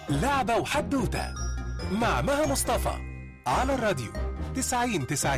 لعبة وحدوتة مع مها مصطفى على الراديو 90 90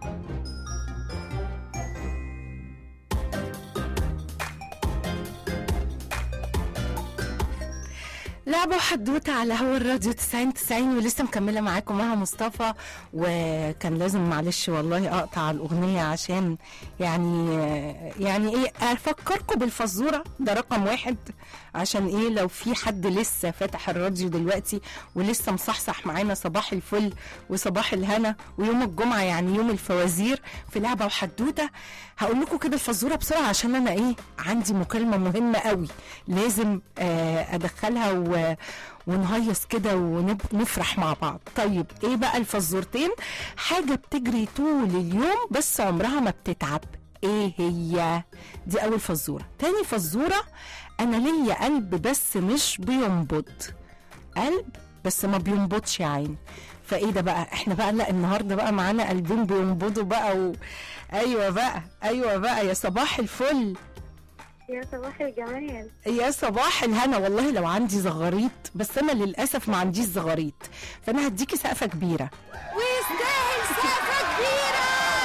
لعبة وحدوتة على هوا الراديو 90 90 ولسه مكملة معاكم مها مصطفى وكان لازم معلش والله اقطع الأغنية عشان يعني يعني ايه افكركم بالفزورة ده رقم واحد عشان ايه لو في حد لسه فاتح الراديو دلوقتي ولسه مصحصح معانا صباح الفل وصباح الهنا ويوم الجمعة يعني يوم الفوازير في لعبة وحدوتة هقول لكم كده الفزورة بسرعة عشان انا ايه عندي مكالمة مهمة قوي لازم آه ادخلها و ونهيص كده ونفرح مع بعض طيب ايه بقى الفزورتين حاجة بتجري طول اليوم بس عمرها ما بتتعب ايه هي دي اول فزورة تاني فزورة انا ليا قلب بس مش بينبض قلب بس ما بينبضش يا عيني فايه ده بقى احنا بقى لا النهارده بقى معانا قلبين بينبضوا بقى و... ايوه بقى ايوه بقى يا صباح الفل يا صباح الجمال يا صباح الهنا والله لو عندي زغاريط بس انا للاسف ما عنديش زغاريط فانا هديكي سقفه كبيره ويستاهل سقفه كبيره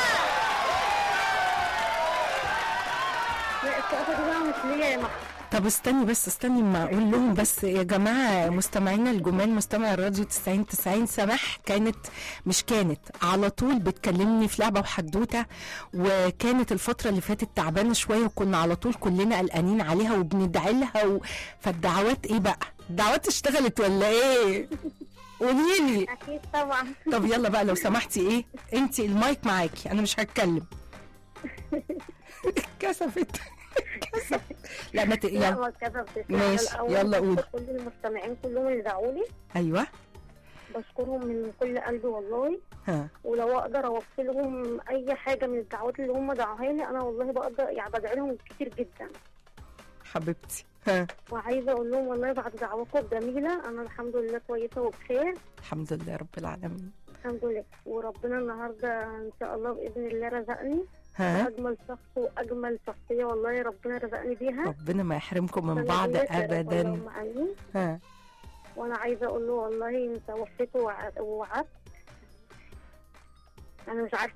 لا السقفة دي بقى مش ليا يا محمود طب استني بس استني ما اقول لهم بس يا جماعه مستمعينا الجمال مستمع الراديو 90 90 سماح كانت مش كانت على طول بتكلمني في لعبه وحدوته وكانت الفتره اللي فاتت تعبانه شويه وكنا على طول كلنا قلقانين عليها وبندعي لها و... فالدعوات ايه بقى؟ الدعوات اشتغلت ولا ايه؟ قولي لي أكيد طبعا طب يلا بقى لو سمحتي ايه انت المايك معاكي انا مش هتكلم كسفت كسفت لا ما ت... لا يعني ما اتكسفتش ماشي، الأول يلا قولي. بشكر كل المستمعين كلهم اللي دعوا لي ايوه بشكرهم من كل قلبي والله ها ولو اقدر اوفي لهم اي حاجه من الدعوات اللي هم دعوها لي انا والله بقدر يعني بدعي لهم كتير جدا حبيبتي ها وعايزه اقول لهم والله بعد دعواتكم الجميله انا الحمد لله كويسه وبخير الحمد لله رب العالمين الحمد لله وربنا النهارده ان شاء الله باذن الله رزقني ها اجمل شخص واجمل شخصيه والله ربنا رزقني بيها ربنا ما يحرمكم من أنا بعض بيا شرف، ابدا اللهم آمين. ها وانا عايزه اقول له والله انت وفيت ووع- ووعدت انا مش عارفه